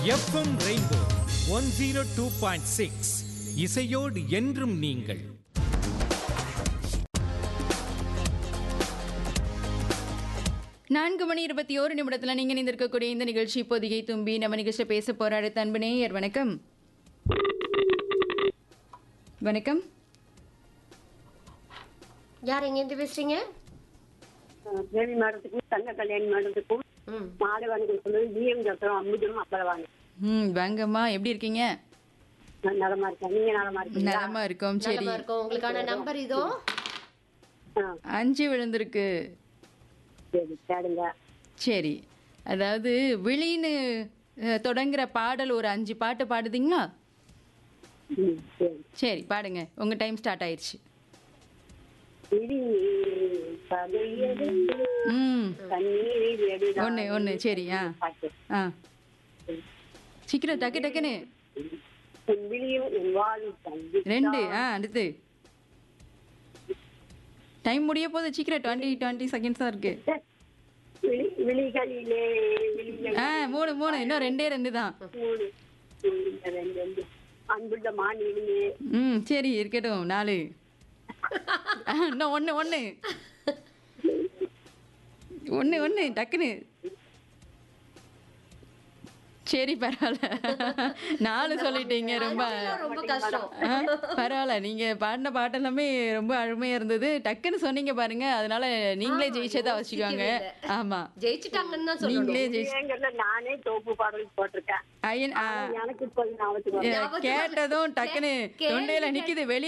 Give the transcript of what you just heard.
FM Rainbow one zero two point six இசையோடு என்றும் நீங்கள் நான்கு மணி இருபத்தி ஓரு நிமிடத்துல நீங்க நிந்திருக்கக்கூடிய இந்த நிகழ்ச்சி பொதிகை தும்பி நம்ம நிகழ்ச்சியை பேச போற அடுத்த அன்பு நேயர் வணக்கம் வணக்கம் யார் எங்கேருந்து பேசுறீங்க தேவி மேடத்துக்கும் தங்க கல்யாணி மேடத்துக்கும் ம் மாலை வணக்கம் சொல்லுவது ஜிஎம் டாக்டர் அம்புஜம் அப்பளவாங்க ம் வாங்கம்மா எப்படி இருக்கீங்க நான் நலமா இருக்கேன் நீங்க நலமா இருக்கீங்களா நலமா இருக்கோம் சரி நலமா இருக்கும் உங்களுக்கான நம்பர் இதோ ஆ, அஞ்சு விழுந்திருக்கு சரி கேளுங்க சரி அதாவது விழின்னு அஹ், தொடங்குற பாடல் ஒரு அஞ்சு பாட்டு பாடுதீங்களா ம், சரி சரி பாடுங்க உங்க டைம் ஸ்டார்ட் ஆயிடுச்சு இடி பகையது ம் கண்ணீரில் எடிதான் ஒன்று ஒன்று சரி ஆ பாட்டு. ஆ சீக்கிரம் டக்கு டக்குன்னு என் விழியும் என் வாழும் தந்தி ரெண்டு ஆ அடுத்து டைம் முடிய போகுது சீக்கிரம் டுவெண்ட்டி டுவெண்ட்டி செகண்ட்ஸ் தான் இருக்கு விழி விழிகளிலே விழிகள் ஆ மூணு மூணு இன்னும் ரெண்டே ரெண்டு தான் மூணு ம், ரெண்டு ரெண்டு அன்புள்ள மாநிலமே ம் சரி இருக்கட்டும் நாலு ஆ, இன்னும் ஒன்று ஒன்று ஒன்று ஒன்று டக்குன்னு சரி பரவாயில்ல நாலு சொல்லிட்டீங்க ரொம்ப அதெல்லாம் ரொம்ப கஷ்டம் ஆ, பரவாயில்ல நீங்க பாடின பாட்டெல்லாமே ரொம்ப அருமையா இருந்தது டக்குன்னு சொன்னீங்க பாருங்க அதனால நீங்களே ஜெயிச்சதா வச்சுக்கோங்க ஆமா ஜெயிச்சுட்டாங்கன்னு தான் சொல்லணும் நீங்களே ஜெயிச்சு ஏங்கல்ல நானே தோப்பு பாடல் போட்டிருக்கேன் ஐயன் ஆ, எனக்கு இப்ப ஞாபகத்துக்கு வரல. கேட்டதும் டக்குன்னு தொண்டையில நிக்குது வெளிய